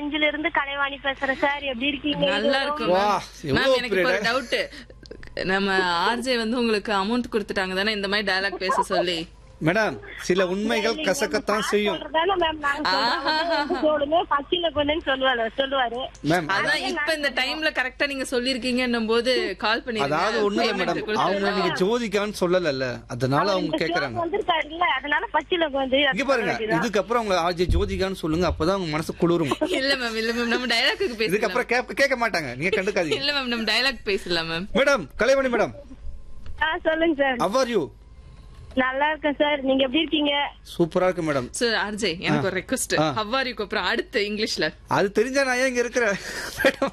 செஞ்சில இருந்து கலைவாணி பேசுறேன் சார் எப்படி இருக்கீங்க நல்லா இருக்கும் வா, மேம் எவ்வளவு எனக்கு இப்ப ஒரு பெரிய டவுட் நம்ம ஆர்ஜே வந்து உங்களுக்கு அமௌண்ட் கொடுத்துட்டாங்க தானே இந்த மாதிரி டயலாக் பேச சொல்லி மேடம் சில உண்மைகள் கசக்கத்தான் செய்யும் சொல்றதானே மேம் நாங்க சொல்றோம். சொல்லுங்க பச்சில கொஞ்சம் சொல்லுவாரு சொல்லுவாரு மேம் அதான் இப்ப இந்த டைம்ல கரெக்டா நீங்க சொல்லிருக்கீங்கன்னும் போது கால் பண்ணி அதாவது ஒண்ணு இல்ல மேடம் அவங்க நீங்க ஜோதிகான்னு சொல்லல அதனால அவங்க கேக்குறாங்க வந்திருக்காரு இல்ல அதனால பச்சில வந்து இங்க பாருங்க இதுக்கப்புறம் அவங்க ஆஜி ஜோதிகான்னு சொல்லுங்க அப்பதான் அவங்க மனசு குளிரும் இல்ல மேம் இல்ல மேம் நம்ம டயலாக்கு பேசலாம் இதுக்கப்புறம் கேட்க கேட்க மாட்டாங்க நீங்க கண்டுக்காதீங்க இல்ல மேம் நம்ம டயலாக் பேசலாம் மேம் மேடம் கலைவாணி மேடம் ஆ சொல்லுங்க சார் how are யூ நல்லா இருக்கேன் சார் நீங்க எப்படி இருக்கீங்க சூப்பரா இருக்கு மேடம் சார் ஆர்ஜே எனக்கு ஒரு ரெக்வஸ்ட் ஆ. ஹவ்வாரிக்கு அப்புறம் அடுத்து இங்கிலீஷ்ல அது தெரிஞ்சா நான் ஏன் இங்க இருக்கிறேன் மேடம்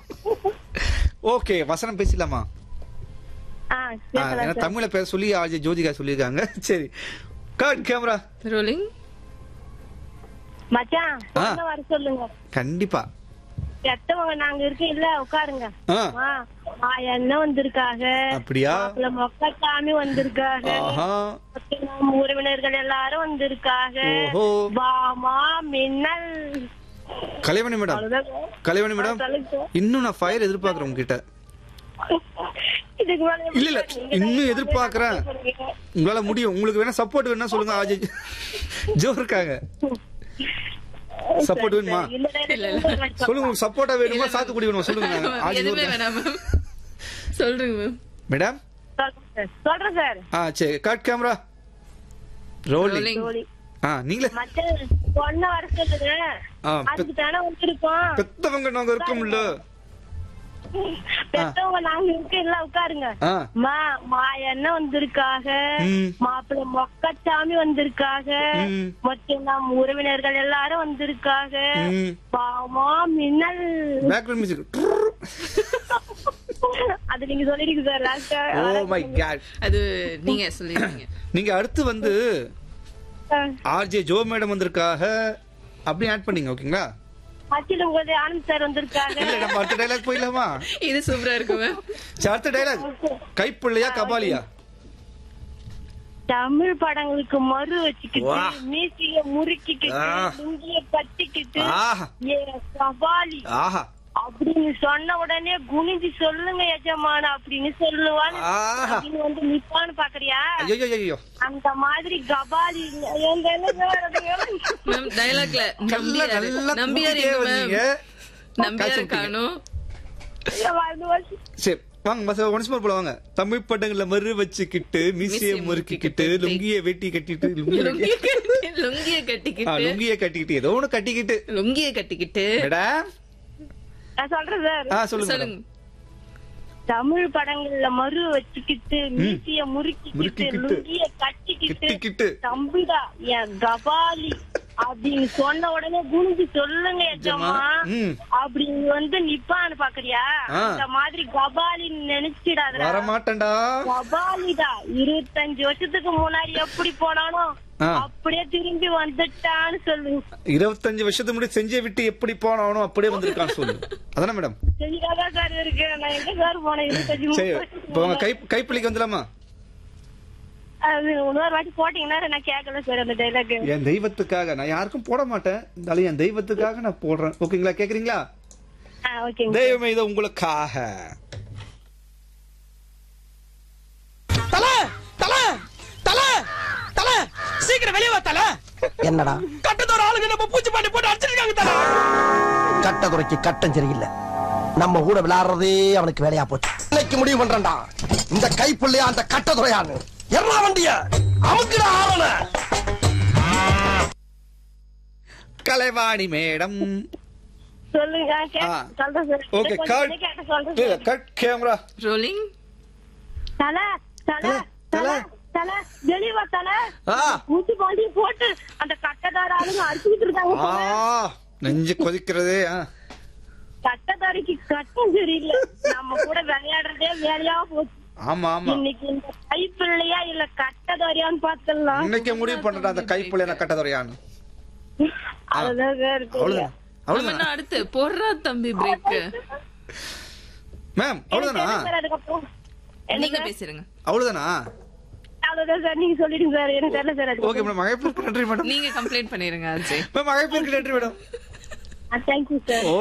ஓகே வசனம் பேசலாமா ஆ ஆ, பேசலாம் ஏன்னா சார் தமிழ்ல பேச சொல்லி ஆஜி ஜோதிகா சொல்லியிருக்காங்க சரி காட் கேமரா ரோலிங் மச்சான் ஆ. பொண்ணை வர சொல்லுங்க கண்டிப்பா பெத்தவங்க நாங்க இருக்கோம் இல்ல உட்காருங்க ஆ. ஆ, ஆ, என்ன வந்திருக்காக அப்படியா மாப்பிள்ளை மொக்கச்சாமி வந்திருக்காக ஆஹா நம்ம உறவினர்கள் எல்லாரும் வந்திருக்காக ஓஹோ. பாமா மின்னல் கலைவாணி மேடம் அவ்வளவுதாங்க. கலைவாணி மேடம் ஆ, சொல்லுங்க சார். இன்னும் நான் ஃபயர் எதிர்பார்க்கறேன் உங்ககிட்ட இதுக்கு மேல இல்ல, இல்ல, நீங்க இன்னும் தான் எதிர்பார்க்கறேன். சொல்றீங்க. உங்களால முடியும் உங்களுக்கு வேணா சப்போர்ட் வேணா சொல்லுங்க ஆஜி ஜோ இருக்காங்க சப்போர்ட் வேணுமா இல்ல, இல்ல, இல்ல, இல்ல. சொல்லுங்க உங்களுக்கு சப்போர்ட்டா வேணுமா சாத்துக்குடி வேணுமா சொல்லுங்க நாங்க ஆஜி எதுவுமே இருக்கேன். வேணாம் மேம் சொல்றேங்க மேம் மேடம் சொல்றேன் சார். சொல்றேன் சார் ஆ சரி காட் கேமரா ரோலிங் ரோலிங் ஜோலி. ஆ நீங்களே மச்சான் பொண்ணை வர சொல்லுங்க ஆ, அதுக்கு தானே வந்திருக்கோம் பெத்தவங்க நாங்க இருக்கோம்ல பெத்தவங்க நாங்க இருக்க இல்ல உட்காருங்க ஆ மா மா என்ன வந்திருக்காக ம். மாப்பிள்ளை மொக்கச்சாமி வந்திருக்காக ம். மொத்தம் நம் உறவினர்கள் எல்லாரும் வந்திருக்காக ம். பாமா மின்னல் பேக்ரவுண்ட் மியூசிக் அது நீங்க சொல்லிருக்கீங்க சார் லாஸ்டா ஓ மை காட் அது நீங்க சொல்லிருக்கீங்க நீங்க அடுத்து வந்து ஆர்ஜே ஜோ மேடம் வந்திருக்காக அப்படி ஆட் பண்ணீங்க ஓகேங்களா மச்சில உங்க ஆனந்த் சார் வந்திருக்காங்க இல்ல நம்ம அடுத்த டைலாக் போயிடலாமா இது சூப்பரா இருக்கு மேம் சரி, அடுத்த டைலாக் கைப்பிள்ளையா கபாலியா தமிழ் படங்களுக்கு மறு வச்சுக்கிட்டு வா. மீசிய முறுக்கிக்கிட்டு ஆ. லுங்கிய கட்டிக்கிட்டு ஆஹா ஏ சவாலி ஆஹா அப்படின்னு சொன்ன உடனே குனிஞ்சு சொல்லுங்க எஜமான அப்படின்னு சொல்லுவான்னு ஆஹா. அப்படின்னு வந்து நிப்பான்னு பாக்குறியா ஐயோ ஐயோ, ஐயோ அந்த மாதிரி கபாலி எங்க என்ன மேம் டயலாக்ல நல்லா நம்பியாரு நல்லா நம்பியாரு கூட்டிட்டே எங்க வந்தீங்க. மேம் நம்பியாரு காய்ச்சி காணும் சரி வாங்க பஸ் ஒன்ஸ் மோர் போல வாங்க தமிழ் படங்கள்ல மறு வச்சுக்கிட்டு மீசிய மீசைய முறுக்கிக்கிட்டு முறுக்கிக்கிட்டு, லுங்கிய வெட்டி கட்டிட்டு லுங்கிய லுங்கிய வெட்டி- கட்டி- லுங்கிய ஆ, கட்டிக்கிட்டு லுங்கிய கட்டிக்கிட்டு ஏதோ ஒண்ணு கட்டிக்கிட்டு லுங்கிய கட்டிக்கிட்டு மேடம் நான் சொல்றேன் சார் ஆ சொல்லுங்க சொல்லுங்க மேடம். தமிழ் படங்கள்ல மறு வச்சுக்கிட்டு மீசிய முறுக்கிக்கிட்டு முறுக்கிக்கிட்டு, லுங்கிய கட்டிக்கிட்டு கட்டிக்கிட்டு. தம்பிடா என் கபாலி அப்படின்னு சொன்ன உடனே குனிஞ்சு சொல்லுங்க எஜமா ம். அப்படின்னு வந்து நிப்பான்னு பாக்குறியா ஆ. அந்த மாதிரி கபாலி நினைச்சிடாத வரமாட்டேன்டா கபாலிடா இருபத்தஞ்சு வருஷத்துக்கு முன்னாடி எப்படி போனானோ ஆ. அப்படியே திரும்பி வந்துட்டான்னு சொல்லுங்க இருபத்தஞ்சு வருஷத்துக்கு முன்னாடி செஞ்சே விட்டு எப்படி போனானோ அப்படியே வந்திருக்கான்னு சொல்லு அதானே மேடம் சரியாக சார் இருக்கு நான் எங்க சார் போனேன் இருபத்தஞ்சு சரி முப்பது இப்போ உங்க கை கைப்பிள்ளைக்கு வந்துடலாமா அது இன்னொரு வாட்டி போட்டீங்கன்னா நான் கேட்கல சார் அந்த டைலாக் என் தெய்வத்துக்காக நான் யாருக்கும் போட மாட்டேன் இருந்தாலும் என் தெய்வத்துக்காக நான் போடுறேன் ஓகேங்களா கேக்குறீங்களா ஓகேங்க தெய்வமே இது உங்களுக்காக தல தல தல தல சீக்கிரம் வெளியே வா தல என்னடா கட்டத்தோட ஆளுங்க நம்ம பூச்சி பாண்டி போட்டு அடிச்சிருக்காங்க தல கட்ட குறைக்கு கட்டம் சரியில்லை நம்ம கூட விளையாடுறதே அவனுக்கு வேலையா போச்சு இன்னைக்கு முடிவு பண்றேன்டா இந்த கைப்புள்ளையா அந்த கட்ட துறையான்னு எல்லா வண்டிய அமுக்குடா ஆவண கலைவாணி மேடம் சொல்லுங்க கே- ஆ. சொல்றேன் சார் ஓகே கொஞ்சம் கட் கேட்ட சொல்றேன் சார் கட் கேமரா ரோலிங் தல தல தல, தல தல. தல வெளிவா தல ஆ ஊசி பாண்டி போட்டு அந்த கட்டதார ஆளுங்க அடிச்சுக்கிட்டு இருக்காங்க ஆ போல. நெஞ்சு கொதிக்கிறதே ஆ. கட்டதாரிக்கு கட்டம் சரியில்லை நம்ம கூட விளையாடுறதே வேலையா போச்சு ஆமா ஆமா இன்னைக்கு இந்த கைப்பிள்ளையா இல்ல கட்டதாரியான்னு பாத்துடலாம் இன்னைக்கு முடிவு பண்றேன் அந்த கைப்புள்ள நான் கட்டதுறையான்னு அதுதான் சார் அவ்வளவுதான் நம்ம அவ்வளவுதான் என்ன அடுத்து பொறா தம்பி பிரேக் மேம் அவ்வளவுதானா சார் அதுக்கப்புறம் நீங்க என்னங்க? பேசுறீங்க அவ்வளவுதானா அவ்வளவுதான் சார் நீங்க சொல்லிடுங்க சார் எனக்கு தெரியல சார் அது ஓகே மேடம் மகைப்பிற்கு நன்றி மேடம் நீங்க கம்ப்ளைண்ட் பண்ணிருங்க அஜய் மேம் மகைப்பிற்கு நன்றி மேடம் தேங்க்யூ சார்